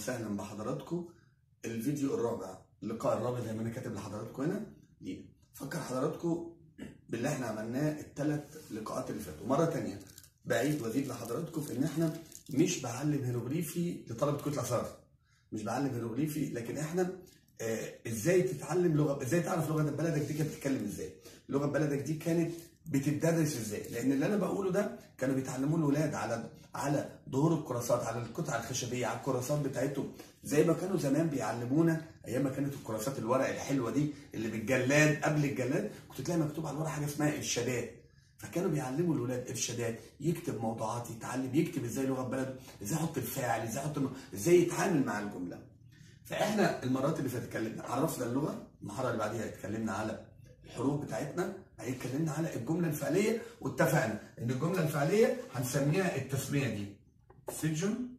وسهلا بحضراتكم الفيديو الرابع اللقاء الرابع زي ما انا كاتب لحضراتكم هنا لينا فكر حضراتكم باللي احنا عملناه الثلاث لقاءات اللي فاتوا مره تانية بعيد وازيد لحضراتكم في ان احنا مش بعلم هيروغليفي لطلبه كتله اثار مش بعلم هيروغليفي لكن احنا آه ازاي تتعلم لغه ازاي تعرف لغه بلدك دي كانت بتتكلم ازاي لغه بلدك دي كانت بتدرس ازاي لان اللي انا بقوله ده كانوا بيتعلموه الاولاد على على ظهور الكراسات على القطع الخشبيه على الكراسات بتاعتهم زي ما كانوا زمان بيعلمونا ايام ما كانت الكراسات الورق الحلوه دي اللي بالجلاد قبل الجلاد كنت تلاقي مكتوب على الورق حاجه اسمها ارشادات فكانوا بيعلموا الاولاد ارشادات يكتب موضوعات يتعلم يكتب ازاي لغه بلده ازاي يحط الفاعل ازاي يحط ازاي يتعامل مع الجمله فاحنا المرات اللي فاتت اتكلمنا عرفنا اللغه المحاضره اللي بعديها اتكلمنا على الحروف بتاعتنا بعدين اتكلمنا على الجمله الفعليه واتفقنا ان الجمله الفعليه هنسميها التسميه دي سجن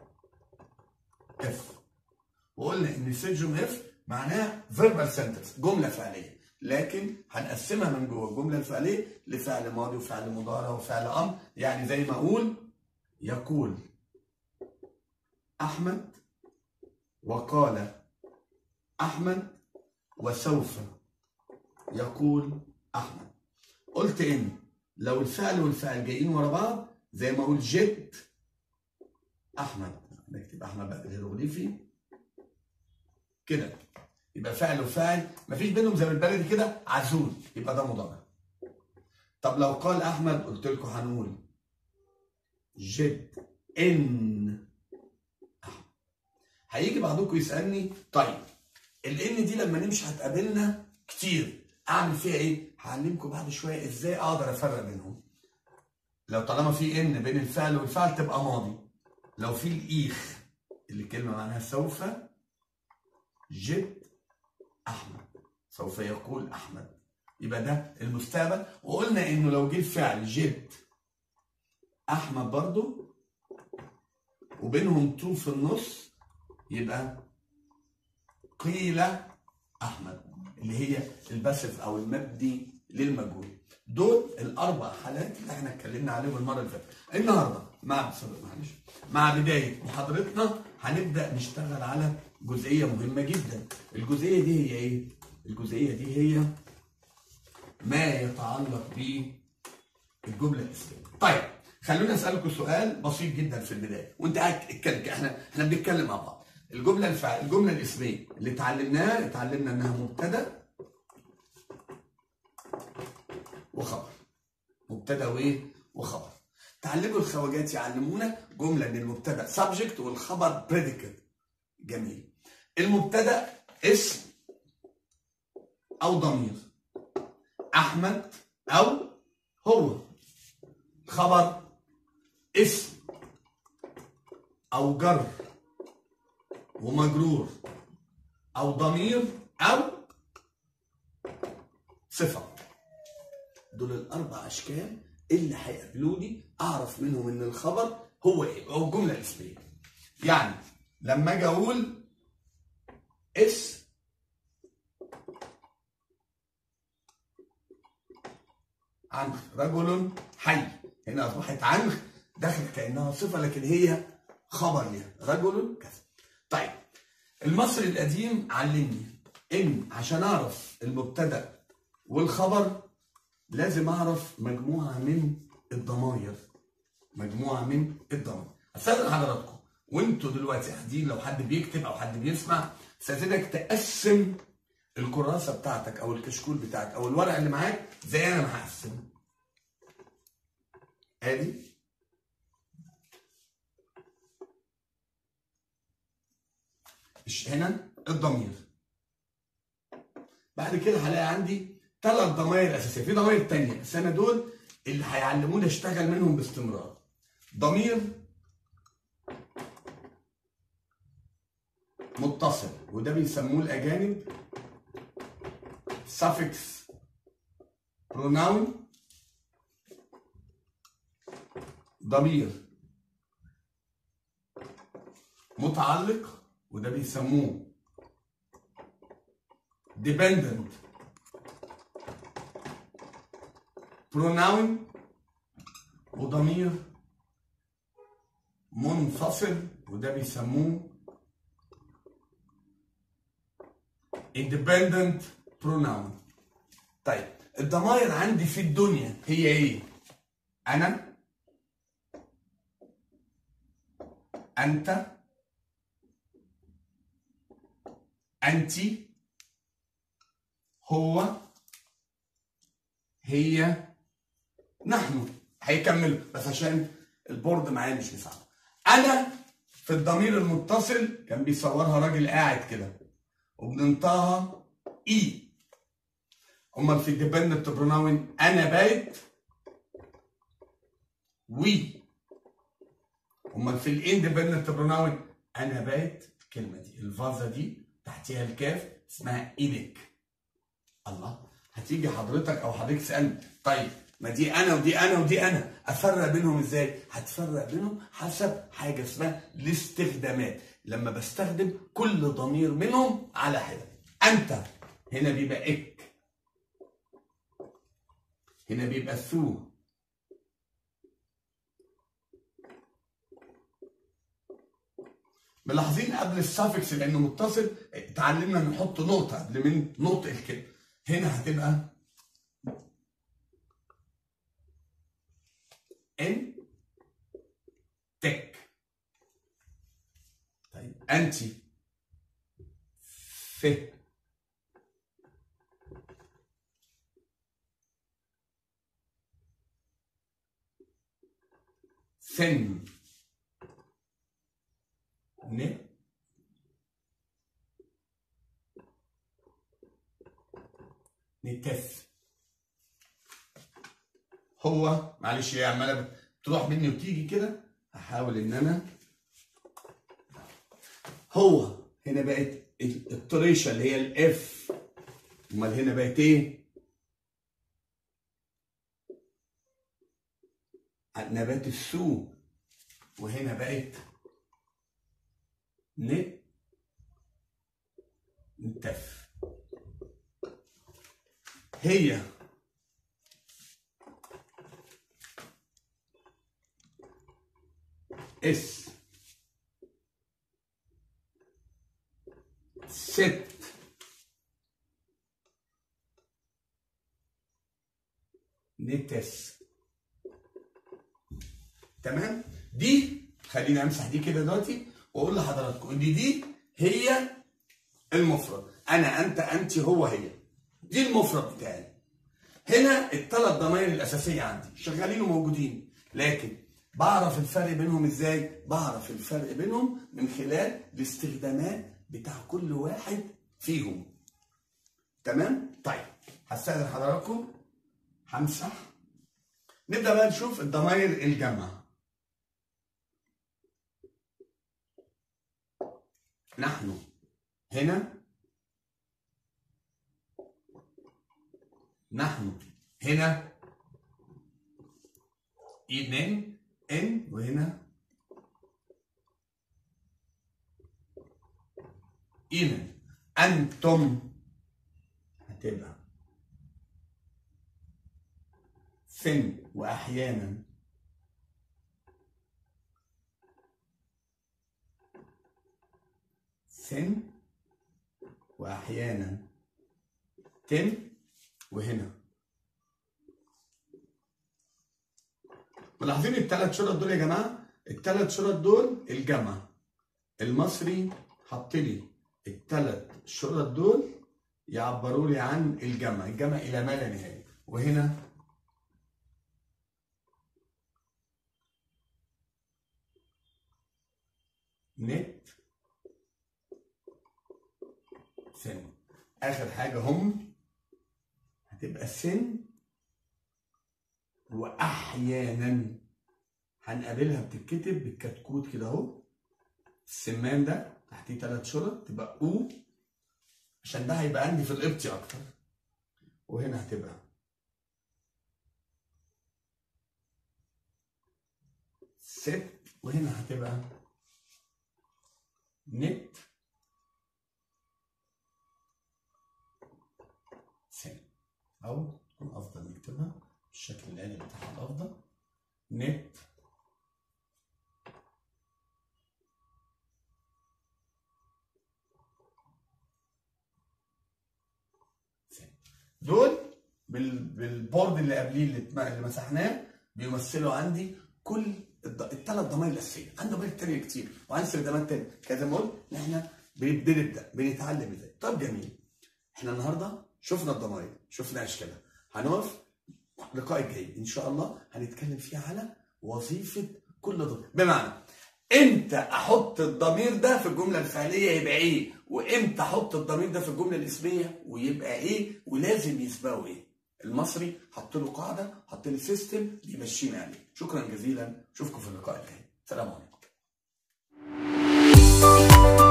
اف وقلنا ان سجن اف معناها فيربال سنتنس جمله فعليه لكن هنقسمها من جوه الجمله الفعليه لفعل ماضي وفعل مضارع وفعل امر يعني زي ما اقول يقول احمد وقال احمد وسوف يقول احمد قلت ان لو الفعل والفعل جايين ورا بعض زي ما اقول جد احمد نكتب احمد بقى بالهيروغليفي كده يبقى فعل وفاعل مفيش بينهم زي البلدي كده عزول يبقى ده مضارع طب لو قال احمد قلت لكم هنقول جد ان احمد هيجي بعضكم يسالني طيب الان دي لما نمشي هتقابلنا كتير اعمل فيها ايه؟ هعلمكم بعد شويه ازاي اقدر افرق بينهم. لو طالما في ان بين الفعل والفعل تبقى ماضي. لو في الايخ اللي كلمه معناها سوف جد احمد سوف يقول احمد يبقى ده المستقبل وقلنا انه لو جه الفعل جد احمد برضو وبينهم تو في النص يبقى قيل احمد اللي هي الباسف او المبدي للمجهول دول الاربع حالات اللي احنا اتكلمنا عليهم المره اللي فاتت النهارده مع معلش مع بدايه محاضرتنا هنبدا نشتغل على جزئيه مهمه جدا الجزئيه دي هي ايه الجزئيه دي هي ما يتعلق بالجمله الاسميه طيب خلونا اسالكم سؤال بسيط جدا في البدايه وانت قاعد اتكلم احنا احنا بنتكلم مع بعض الجمله الفعل الجمله الاسميه اللي اتعلمناها اتعلمنا انها مبتدا وخبر مبتدا وايه وخبر تعلموا الخواجات يعلمونا جمله ان المبتدا سبجكت والخبر بريديكت جميل المبتدا اسم او ضمير احمد او هو خبر اسم او جر ومجرور او ضمير او صفه دول الاربع اشكال اللي هيقابلوني اعرف منهم ان الخبر هو ايه او الجمله الاسميه يعني لما اجي اقول اسم عنخ رجل حي هنا اصبحت عنخ دخلت كانها صفه لكن هي خبر ليها رجل كذا طيب المصري القديم علمني ان عشان اعرف المبتدا والخبر لازم اعرف مجموعه من الضماير مجموعه من الضماير استاذن حضراتكم وانتوا دلوقتي قاعدين لو حد بيكتب او حد بيسمع استاذنك تقسم الكراسه بتاعتك او الكشكول بتاعك او الورق اللي معاك زي انا ما هقسم ادي هنا الضمير بعد كده هلاقي عندي ثلاث ضمائر اساسيه في ضمائر تانية بس انا دول اللي هيعلموني اشتغل منهم باستمرار ضمير متصل وده بيسموه الاجانب suffix pronoun ضمير متعلق وده بيسموه dependent pronoun وضمير منفصل وده بيسموه independent pronoun طيب الضمائر عندي في الدنيا هي ايه انا انت انت هو هي نحن هيكملوا بس عشان البورد معايا مش مساعد انا في الضمير المتصل كان بيصورها راجل قاعد كده وبننطقها اي امال في الديبندنت بروناون انا بايت وي امال في الاندبندنت بروناون انا بايت الكلمه دي الفازه دي تحتيها الكاف اسمها ايدك الله هتيجي حضرتك او حضرتك تسالني طيب ما دي انا ودي انا ودي انا افرق بينهم ازاي هتفرق بينهم حسب حاجه اسمها الاستخدامات لما بستخدم كل ضمير منهم على حده انت هنا بيبقى اك هنا بيبقى ثو ملاحظين قبل السافكس لانه متصل اتعلمنا نحط نقطه قبل من نطق الكلمه هنا هتبقى ان تك طيب انت ف سن ن نتف هو معلش هي عماله تروح مني وتيجي كده هحاول ان انا هو هنا بقت الطريشه اللي هي الاف امال هنا بقت ايه؟ نبات السو وهنا بقت ن نتف هي اس ست نتس تمام دي خليني امسح دي كده دلوقتي واقول لحضراتكم ان دي هي المفرد انا انت انت هو هي دي المفرد بتاعي هنا الثلاث ضمائر الاساسيه عندي شغالين وموجودين لكن بعرف الفرق بينهم ازاي بعرف الفرق بينهم من خلال الاستخدامات بتاع كل واحد فيهم تمام طيب هستاذن حضراتكم همسح نبدا بقى نشوف الضمائر الجامعه نحن هنا نحن هنا إذن إن وهنا إذن أنتم هتبقى سن وأحيانا سن وأحيانا تم وهنا ملاحظين الثلاث شرط دول يا جماعه الثلاث شرط دول الجمع المصري حط لي الثلاث شرط دول يعبروا لي عن الجمع الجمع الى ما لا نهايه وهنا نت سن اخر حاجه هم هتبقى سن واحيانا هنقابلها بتتكتب بالكتكوت كده اهو السمان ده تحتيه ثلاث شرط تبقى او عشان ده هيبقى عندي في القبطي اكتر وهنا هتبقى ست وهنا هتبقى نت سن او تكون افضل نكتبها بالشكل الآلي بتاعها الأفضل نت دول بال... بالبورد اللي قبليه اللي, اتم- اللي مسحناه بيمثلوا عندي كل الض... الثلاث ضمائر الاساسيه عندي ضمائر تانية كتير وعندي استخدامات تانية كذا ما قلت ان احنا بن- بنبدا بنتعلم ازاي طب جميل احنا النهارده شفنا الضمائر شفنا اشكالها هنقف اللقاء الجاي ان شاء الله هنتكلم فيه على وظيفه كل ضمير بمعنى امتى احط الضمير ده في الجمله الفعليه يبقى ايه وامتى احط الضمير ده في الجمله الاسميه ويبقى ايه ولازم يسبقوا ايه المصري حط له قاعده حط له سيستم بيمشينا عليه شكرا جزيلا اشوفكم في اللقاء الجاي سلام عليكم